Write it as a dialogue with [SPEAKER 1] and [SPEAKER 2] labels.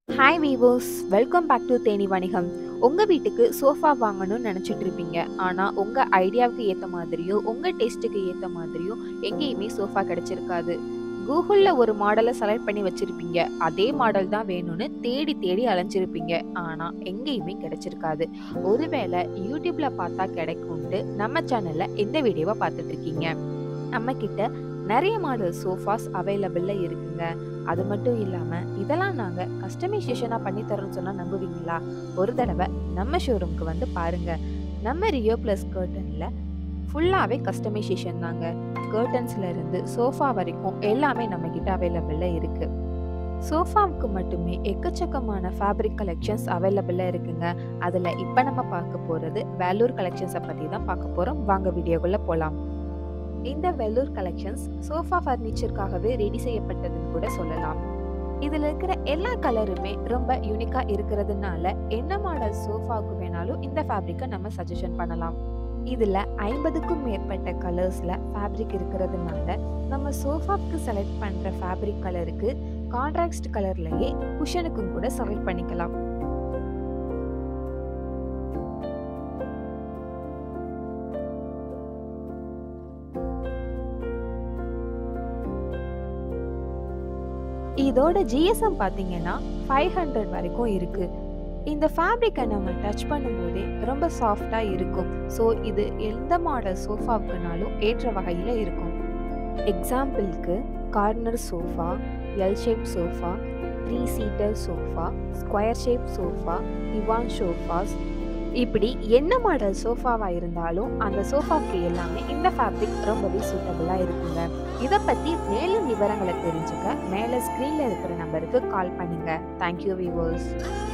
[SPEAKER 1] hi viewers welcome back to Theni வணிகம் உங்கள் வீட்டுக்கு சோஃபா வாங்கணும்னு நினச்சிட்டு இருப்பீங்க ஆனால் உங்கள் ஐடியாவுக்கு ஏற்ற மாதிரியோ உங்கள் டேஸ்ட்டுக்கு ஏற்ற மாதிரியோ எங்கேயுமே சோஃபா கிடைச்சிருக்காது கூகுளில் ஒரு மாடலை செலக்ட் பண்ணி வச்சுருப்பீங்க அதே மாடல் தான் வேணும்னு தேடி தேடி அலைஞ்சிருப்பீங்க ஆனால் எங்கேயுமே கிடைச்சிருக்காது ஒருவேளை யூடியூப்பில் பார்த்தா கிடைக்கும்ட்டு நம்ம சேனலில் இந்த வீடியோவை பார்த்துட்டு இருக்கீங்க நம்ம கிட்ட நிறைய மாடல் சோஃபாஸ் அவைலபிளில் இருக்குங்க அது மட்டும் இல்லாமல் இதெல்லாம் நாங்கள் கஸ்டமைசேஷனாக பண்ணி தரோம்னு சொன்னால் நம்புவீங்களா ஒரு தடவை நம்ம ஷோரூம்க்கு வந்து பாருங்க நம்ம ரியோ ப்ளஸ் கர்டனில் ஃபுல்லாகவே கஸ்டமைசேஷன் தாங்க கர்டன்ஸ்ல இருந்து சோஃபா வரைக்கும் எல்லாமே நம்ம கிட்ட அவைலபிளில் இருக்கு சோஃபாவுக்கு மட்டுமே எக்கச்சக்கமான ஃபேப்ரிக் கலெக்ஷன்ஸ் அவைலபிளாக இருக்குங்க அதில் இப்போ நம்ம பார்க்க போகிறது வேலூர் கலெக்ஷன்ஸை பற்றி தான் பார்க்க போகிறோம் வாங்க வீடியோக்குள்ளே போகலாம் இந்த வெல்லூர் கலெக்ஷன்ஸ் சோஃபா ஃபர்னிச்சருக்காகவே ரெடி செய்யப்பட்டதுன்னு கூட சொல்லலாம் இதில் இருக்கிற எல்லா கலருமே ரொம்ப யூனிக்காக இருக்கிறதுனால என்ன மாடல் சோஃபாவுக்கு வேணாலும் இந்த ஃபேப்ரிக்கை நம்ம சஜஷன் பண்ணலாம் இதில் ஐம்பதுக்கும் மேற்பட்ட கலர்ஸில் ஃபேப்ரிக் இருக்கிறதுனால நம்ம சோஃபாவுக்கு செலக்ட் பண்ணுற ஃபேப்ரிக் கலருக்கு கான்ட்ராக்ட் கலர்லேயே குஷனுக்கும் கூட செலக்ட் பண்ணிக்கலாம் இதோட ஜிஎஸ்எம் பார்த்தீங்கன்னா ஃபைவ் ஹண்ட்ரட் வரைக்கும் இருக்குது இந்த ஃபேப்ரிக்கை நம்ம டச் பண்ணும்போதே ரொம்ப சாஃப்டாக இருக்கும் ஸோ இது எந்த மாடல் சோஃபாவுக்குனாலும் ஏற்ற வகையில் இருக்கும் எக்ஸாம்பிளுக்கு corner sofa L shape sofa three seater sofa square shape sofa இவான் சோஃபாஸ் இப்படி என்ன மாடல் சோஃபாவாக இருந்தாலும் அந்த சோஃபாக்கு எல்லாமே இந்த ஃபேப்ரிக் ரொம்பவே சூட்டபுளாக இருக்குங்க இதை பற்றி மேலும் விவரங்களை தெரிஞ்சுக்க மேலே ஸ்க்ரீனில் இருக்கிற நம்பருக்கு கால் பண்ணுங்கள் தேங்க்யூ வியூவர்ஸ்